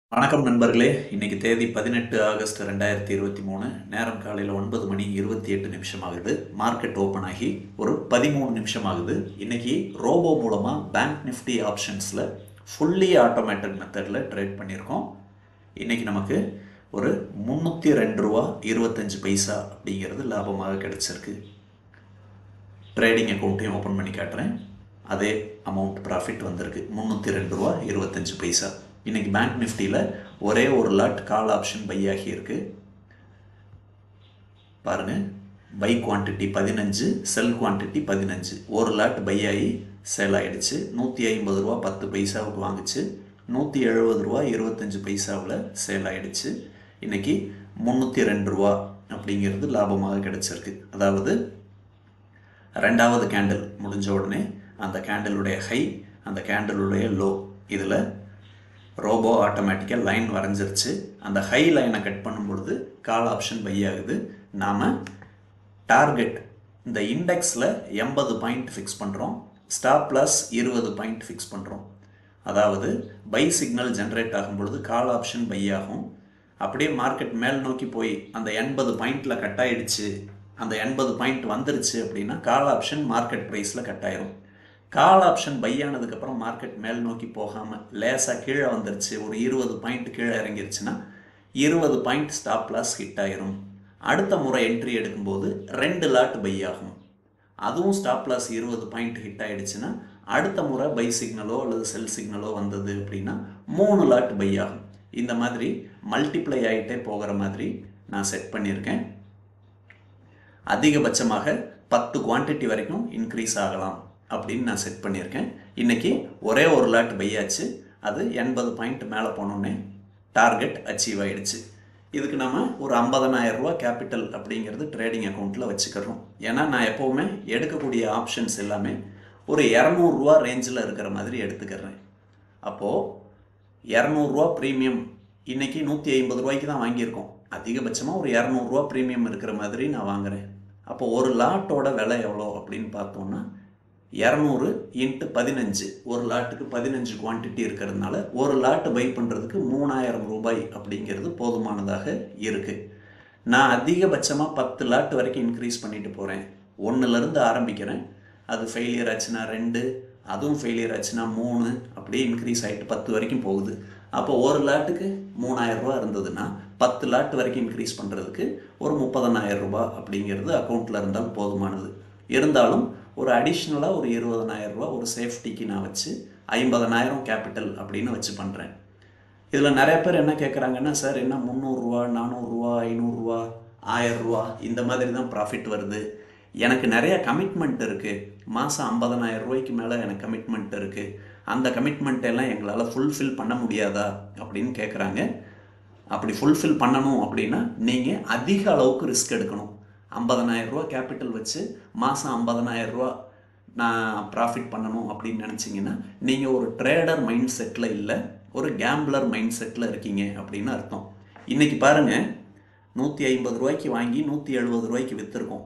வணக்கம் நண்பர்களே இன்னைக்கு தேதி பதினெட்டு ஆகஸ்ட் ரெண்டாயிரத்தி இருபத்தி மூணு நேரம் காலையில் ஒன்பது மணி இருபத்தி எட்டு நிமிஷம் ஆகுது மார்க்கெட் ஓப்பன் ஆகி ஒரு பதிமூணு நிமிஷம் ஆகுது இன்னைக்கு ரோபோ மூலமாக பேங்க் நிஃப்டி ஆப்ஷன்ஸில் ஃபுல்லி ஆட்டோமேட்டட் மெத்தடில் ட்ரேட் பண்ணியிருக்கோம் இன்னைக்கு நமக்கு ஒரு முந்நூற்றி ரெண்டு ரூபா இருபத்தஞ்சு பைசா அப்படிங்கிறது லாபமாக கிடைச்சிருக்கு ட்ரேடிங் அக்கௌண்ட்டையும் ஓப்பன் பண்ணி காட்டுறேன் அதே அமௌண்ட் ப்ராஃபிட் வந்திருக்கு முந்நூற்றி ரெண்டு ரூபா இருபத்தஞ்சு பைசா இன்னைக்கு பேங்க் நிஃப்டியில் ஒரே ஒரு லாட் கால் ஆப்ஷன் பை ஆகி இருக்கு பாருங்க பை குவான்டிட்டி பதினஞ்சு செல் குவான்டிட்டி பதினஞ்சு ஒரு லாட் பை ஆகி சேல் ஆயிடுச்சு நூற்றி ஐம்பது ரூபா பத்து பைசாவுக்கு வாங்குச்சு நூற்றி எழுபது ரூபா இருபத்தஞ்சு பைசாவில் சேல் ஆயிடுச்சு இன்னைக்கு முந்நூற்றி ரெண்டு ரூபா அப்படிங்கிறது லாபமாக கிடைச்சிருக்கு அதாவது ரெண்டாவது கேண்டில் முடிஞ்ச உடனே அந்த கேண்டிலுடைய ஹை அந்த கேண்டிலுடைய லோ இதில் ரோபோ ஆட்டோமேட்டிக்காக லைன் வரைஞ்சிருச்சு அந்த ஹை லைனை கட் பண்ணும் பொழுது கால் ஆப்ஷன் பை ஆகுது நாம் டார்கெட் இந்த இண்டெக்ஸில் எண்பது பாயிண்ட் ஃபிக்ஸ் பண்ணுறோம் ஸ்டாப் லாஸ் இருபது பாயிண்ட் ஃபிக்ஸ் பண்ணுறோம் அதாவது பை சிக்னல் ஜென்ரேட் ஆகும் பொழுது கால் ஆப்ஷன் பை ஆகும் அப்படியே மார்க்கெட் மேல் நோக்கி போய் அந்த எண்பது பாயிண்டில் கட் ஆயிடுச்சு அந்த எண்பது பாயிண்ட் வந்துருச்சு அப்படின்னா கால் ஆப்ஷன் மார்க்கெட் ப்ரைஸில் கட் ஆயிரும் கால் ஆப்ஷன் பை ஆனதுக்கப்புறம் மார்க்கெட் மேல் நோக்கி போகாமல் லேசாக கீழே வந்துருச்சு ஒரு இருபது பாயிண்ட் கீழே இறங்கிருச்சுன்னா இருபது பாயிண்ட் ஸ்டாப் லாஸ் ஹிட் ஆயிரும் அடுத்த முறை என்ட்ரி எடுக்கும்போது ரெண்டு லாட் பை ஆகும் அதுவும் ஸ்டாப் லாஸ் இருபது பாயிண்ட் ஹிட் ஆயிடுச்சுன்னா அடுத்த முறை பை சிக்னலோ அல்லது செல் சிக்னலோ வந்தது அப்படின்னா மூணு லாட் பை ஆகும் இந்த மாதிரி மல்டிப்ளை ஆகிட்டே போகிற மாதிரி நான் செட் பண்ணியிருக்கேன் அதிகபட்சமாக பத்து குவான்டிட்டி வரைக்கும் இன்க்ரீஸ் ஆகலாம் அப்படின்னு நான் செட் பண்ணியிருக்கேன் இன்றைக்கி ஒரே ஒரு லாட் பையாச்சு அது எண்பது பாயிண்ட் மேலே போனோடனே டார்கெட் அச்சீவ் ஆகிடுச்சு இதுக்கு நம்ம ஒரு ஐம்பதனாயிரம் ரூபா கேபிட்டல் அப்படிங்கிறது ட்ரேடிங் அக்கௌண்ட்டில் வச்சுக்கிறோம் ஏன்னா நான் எப்போவுமே எடுக்கக்கூடிய ஆப்ஷன்ஸ் எல்லாமே ஒரு இரநூறுவா ரேஞ்சில் இருக்கிற மாதிரி எடுத்துக்கிறேன் அப்போது இரநூறுவா ப்ரீமியம் இன்றைக்கி நூற்றி ஐம்பது ரூபாய்க்கு தான் வாங்கியிருக்கோம் அதிகபட்சமாக ஒரு இரநூறுவா ப்ரீமியம் இருக்கிற மாதிரி நான் வாங்குகிறேன் அப்போ ஒரு லாட்டோட விலை எவ்வளோ அப்படின்னு பார்த்தோன்னா இரநூறு இன்ட்டு பதினஞ்சு ஒரு லாட்டுக்கு பதினஞ்சு குவான்டிட்டி இருக்கிறதுனால ஒரு லாட்டு பை பண்ணுறதுக்கு மூணாயிரம் ரூபாய் அப்படிங்கிறது போதுமானதாக இருக்குது நான் அதிகபட்சமாக பத்து லாட் வரைக்கும் இன்க்ரீஸ் பண்ணிட்டு போகிறேன் ஒன்றுலேருந்து ஆரம்பிக்கிறேன் அது ஃபெயிலியர் ஆச்சுன்னா ரெண்டு அதுவும் ஃபெயிலியர் ஆச்சுன்னா மூணு அப்படியே இன்க்ரீஸ் ஆகிட்டு பத்து வரைக்கும் போகுது அப்போ ஒரு லாட்டுக்கு மூணாயிரம் ரூபா இருந்ததுன்னா பத்து லாட் வரைக்கும் இன்க்ரீஸ் பண்ணுறதுக்கு ஒரு முப்பதனாயிரம் ரூபாய் அப்படிங்கிறது அக்கௌண்ட்டில் இருந்தால் போதுமானது இருந்தாலும் ஒரு அடிஷ்னலாக ஒரு இருபதனாயிரம் ரூபா ஒரு சேஃப்டிக்கு நான் வச்சு ஐம்பதனாயிரம் கேபிட்டல் அப்படின்னு வச்சு பண்ணுறேன் இதில் நிறைய பேர் என்ன கேட்குறாங்கன்னா சார் என்ன முந்நூறுரூவா நானூறுரூவா ஐநூறுரூவா ஆயரூவா இந்த மாதிரி தான் ப்ராஃபிட் வருது எனக்கு நிறைய கமிட்மெண்ட் இருக்குது மாதம் ஐம்பதனாயிரம் ரூபாய்க்கு மேலே எனக்கு கமிட்மெண்ட் இருக்குது அந்த கமிட்மெண்ட் எல்லாம் எங்களால் ஃபுல்ஃபில் பண்ண முடியாதா அப்படின்னு கேட்குறாங்க அப்படி ஃபுல்ஃபில் பண்ணணும் அப்படின்னா நீங்கள் அதிக அளவுக்கு ரிஸ்க் எடுக்கணும் ஐம்பதனாயிரம் ரூபா கேபிட்டல் வச்சு மாதம் ஐம்பதனாயிரம் ரூபா நான் ப்ராஃபிட் பண்ணணும் அப்படின்னு நினச்சிங்கன்னா நீங்கள் ஒரு ட்ரேடர் மைண்ட் செட்டில் இல்லை ஒரு கேம்பிளர் மைண்ட் செட்டில் இருக்கீங்க அப்படின்னு அர்த்தம் இன்றைக்கி பாருங்கள் நூற்றி ஐம்பது ரூபாய்க்கு வாங்கி நூற்றி எழுபது ரூபாய்க்கு விற்றுருக்கோம்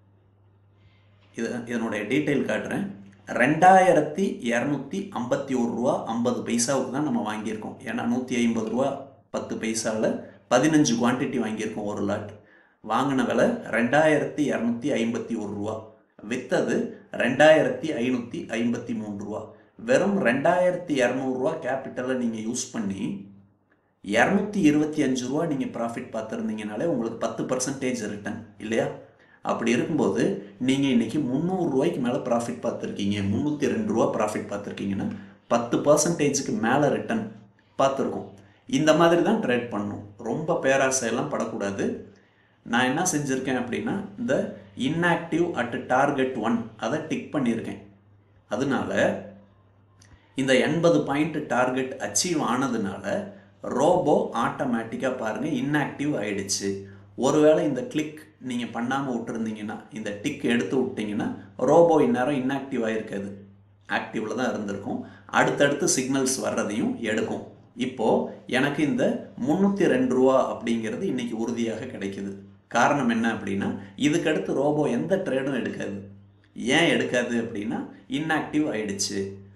இது இதனுடைய டீட்டெயில் காட்டுறேன் ரெண்டாயிரத்தி இரநூத்தி ஐம்பத்தி ஒரு ரூபா ஐம்பது பைசாவுக்கு தான் நம்ம வாங்கியிருக்கோம் ஏன்னா நூற்றி ஐம்பது ரூபா பத்து பைசாவில் பதினஞ்சு குவான்டிட்டி வாங்கியிருக்கோம் ஒரு லாட் வாங்கின விலை ரெண்டாயிரத்தி இரநூத்தி ஐம்பத்தி ஒரு ரூபா விற்றது ரெண்டாயிரத்தி ஐநூற்றி ஐம்பத்தி மூணு ரூபா வெறும் ரெண்டாயிரத்தி இரநூறுவா கேபிட்டலை நீங்கள் யூஸ் பண்ணி இரநூத்தி இருபத்தி அஞ்சு ரூபா நீங்கள் ப்ராஃபிட் பார்த்துருந்தீங்கனாலே உங்களுக்கு பத்து பர்சன்டேஜ் ரிட்டர்ன் இல்லையா அப்படி இருக்கும்போது நீங்கள் இன்றைக்கி முந்நூறுரூவாய்க்கு மேலே ப்ராஃபிட் பார்த்துருக்கீங்க முந்நூற்றி ரெண்டு ரூபா ப்ராஃபிட் பார்த்துருக்கீங்கன்னா பத்து பர்சன்டேஜுக்கு மேலே ரிட்டர்ன் பார்த்துருக்கோம் இந்த மாதிரி தான் ட்ரேட் பண்ணணும் ரொம்ப பேராசையெல்லாம் படக்கூடாது நான் என்ன செஞ்சுருக்கேன் அப்படின்னா இந்த இன்ஆக்டிவ் அட் டார்கெட் ஒன் அதை டிக் பண்ணியிருக்கேன் அதனால இந்த எண்பது பாயிண்ட் டார்கெட் அச்சீவ் ஆனதுனால ரோபோ ஆட்டோமேட்டிக்காக பாருங்கள் இன்ஆக்டிவ் ஆயிடுச்சு ஒருவேளை இந்த கிளிக் நீங்கள் பண்ணாமல் விட்டுருந்தீங்கன்னா இந்த டிக் எடுத்து விட்டிங்கன்னா ரோபோ இந்நேரம் இன்ஆக்டிவ் ஆகிருக்காது ஆக்டிவில் தான் இருந்திருக்கும் அடுத்தடுத்து சிக்னல்ஸ் வர்றதையும் எடுக்கும் இப்போது எனக்கு இந்த முந்நூற்றி ரெண்டு ரூபா அப்படிங்கிறது இன்றைக்கி உறுதியாக கிடைக்குது காரணம் என்ன அப்படின்னா இதுக்கடுத்து ரோபோ எந்த ட்ரேடும் எடுக்காது ஏன் எடுக்காது அப்படின்னா இன்ஆக்டிவ் ஆயிடுச்சு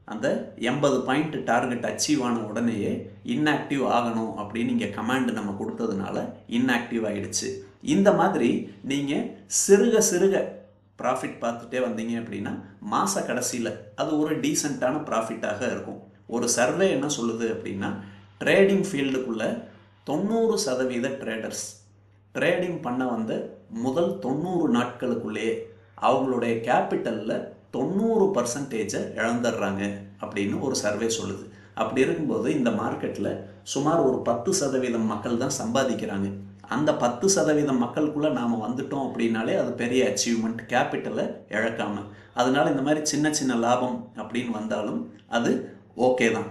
அந்த எண்பது பாயிண்ட் டார்கெட் அச்சீவ் ஆன உடனேயே இன்ஆக்டிவ் ஆகணும் அப்படின்னு இங்கே கமாண்ட் நம்ம கொடுத்ததுனால இன்ஆக்டிவ் ஆகிடுச்சு இந்த மாதிரி நீங்கள் சிறுக சிறுக ப்ராஃபிட் பார்த்துட்டே வந்தீங்க அப்படின்னா மாத கடைசியில் அது ஒரு டீசெண்டான ப்ராஃபிட்டாக இருக்கும் ஒரு சர்வே என்ன சொல்லுது அப்படின்னா ட்ரேடிங் ஃபீல்டுக்குள்ளே தொண்ணூறு சதவீத ட்ரேடர்ஸ் ட்ரேடிங் பண்ண வந்த முதல் தொண்ணூறு நாட்களுக்குள்ளேயே அவங்களுடைய கேபிட்டலில் தொண்ணூறு பர்சன்டேஜை இழந்துடுறாங்க அப்படின்னு ஒரு சர்வே சொல்லுது அப்படி இருக்கும்போது இந்த மார்க்கெட்டில் சுமார் ஒரு பத்து சதவீதம் மக்கள் தான் சம்பாதிக்கிறாங்க அந்த பத்து சதவீதம் மக்களுக்குள்ளே நாம் வந்துட்டோம் அப்படின்னாலே அது பெரிய அச்சீவ்மெண்ட் கேபிட்டலை இழக்காமல் அதனால இந்த மாதிரி சின்ன சின்ன லாபம் அப்படின்னு வந்தாலும் அது ஓகே தான்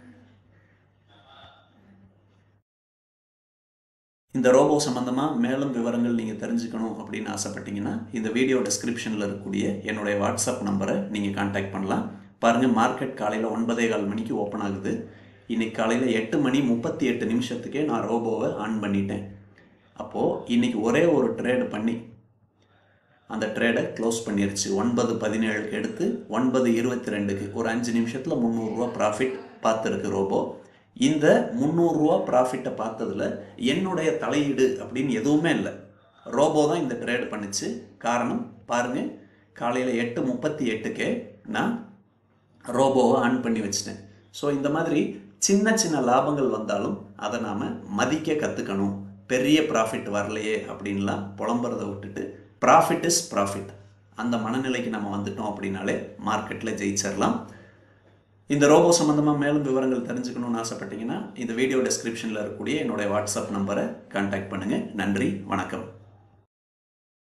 இந்த ரோபோ சம்மந்தமாக மேலும் விவரங்கள் நீங்கள் தெரிஞ்சுக்கணும் அப்படின்னு ஆசைப்பட்டீங்கன்னா இந்த வீடியோ டிஸ்கிரிப்ஷனில் இருக்கக்கூடிய என்னுடைய வாட்ஸ்அப் நம்பரை நீங்கள் காண்டாக்ட் பண்ணலாம் பாருங்கள் மார்க்கெட் காலையில் ஒன்பதே கால் மணிக்கு ஓப்பன் ஆகுது இன்னைக்கு காலையில் எட்டு மணி முப்பத்தி எட்டு நிமிஷத்துக்கே நான் ரோபோவை ஆன் பண்ணிட்டேன் அப்போது இன்றைக்கி ஒரே ஒரு ட்ரேடு பண்ணி அந்த ட்ரேடை க்ளோஸ் பண்ணிருச்சு ஒன்பது பதினேழுக்கு எடுத்து ஒன்பது இருபத்தி ரெண்டுக்கு ஒரு அஞ்சு நிமிஷத்தில் முந்நூறுரூவா ப்ராஃபிட் பார்த்துருக்கு ரோபோ இந்த முந்நூறுரூவா ப்ராஃபிட்டை பார்த்ததில் என்னுடைய தலையீடு அப்படின்னு எதுவுமே இல்லை ரோபோ தான் இந்த ட்ரேடு பண்ணுச்சு காரணம் பாருங்கள் காலையில் எட்டு முப்பத்தி எட்டுக்கே நான் ரோபோவை ஆன் பண்ணி வச்சிட்டேன் ஸோ இந்த மாதிரி சின்ன சின்ன லாபங்கள் வந்தாலும் அதை நாம் மதிக்க கற்றுக்கணும் பெரிய ப்ராஃபிட் வரலையே அப்படின்லாம் புலம்புறதை விட்டுட்டு ப்ராஃபிட் இஸ் ப்ராஃபிட் அந்த மனநிலைக்கு நம்ம வந்துட்டோம் அப்படின்னாலே மார்க்கெட்டில் ஜெயிச்சிடலாம் இந்த ரோபோ சம்மந்தமாக மேலும் விவரங்கள் தெரிஞ்சுக்கணும்னு ஆசைப்பட்டீங்கன்னா இந்த வீடியோ டிஸ்கிரிப்ஷனில் இருக்கக்கூடிய என்னுடைய வாட்ஸ்அப் நம்பரை கான்டாக்ட் பண்ணுங்கள் நன்றி வணக்கம்